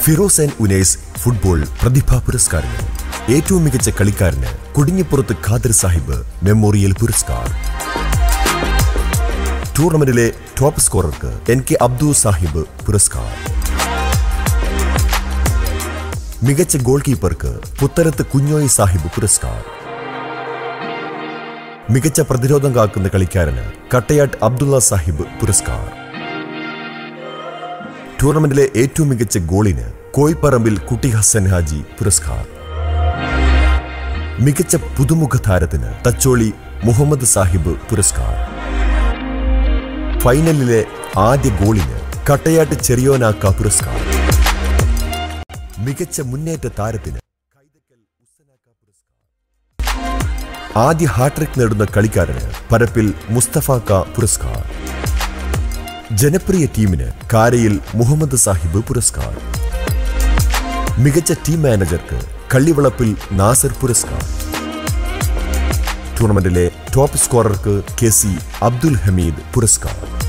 Firoz and Unais football പ്രതിഭാ പുരസ്കാരങ്ങൾ ഏറ്റവും മികച്ച കളിക്കാരന് കൊടിഞ്ഞിപ്പുറത്ത് ഖാദർ സാഹിബ് മെമ്മോറിയൽ പുരസ്കാർ ടൂർണമെന്റിലെ ടോപ്പ് സ്കോറർക്ക് എൻ കെ അബ്ദു സാഹിബ് പുരസ്കാർ മികച്ച ഗോൾ കീപ്പർക്ക് പുത്തരത്ത് കുഞ്ഞോയി സാഹിബ് പുരസ്കാർ മികച്ച പ്രതിരോധം കാക്കുന്ന കളിക്കാരന് കട്ടയാട്ട് അബ്ദുള്ള സാഹിബ് പുരസ്കാർ ടൂർണമെന്റിലെ ഏറ്റവും മികച്ച ഗോളിന് കോയിപ്പറമ്പിൽ കുട്ടി ഹസൻ ഹാജി പുരസ്കാർ മികച്ച പുതുമുഖ താരത്തിന് തച്ചോളി മുഹമ്മദ് സാഹിബ് പുരസ്കാർ ഫൈനലിലെ ആദ്യ ഗോളിന് കട്ടയാട്ട് ചെറിയോനാക്ക പുരസ്കാർ മികച്ച മുന്നേറ്റ താരത്തിന് ആദ്യ ഹാട്രിക് നേടുന്ന കളിക്കാരന് പരപ്പിൽ മുസ്തഫാക്ക പുരസ്കാർ ജനപ്രിയ ടീമിന് കാരയിൽ മുഹമ്മദ് സാഹിബ് പുരസ്കാർ മികച്ച ടീം മാനേജർക്ക് കള്ളിവളപ്പിൽ നാസർ പുരസ്കാർ ടൂർണമെന്റിലെ ടോപ്പ് സ്കോറർക്ക് കെ സി അബ്ദുൽ ഹമീദ് പുരസ്കാർ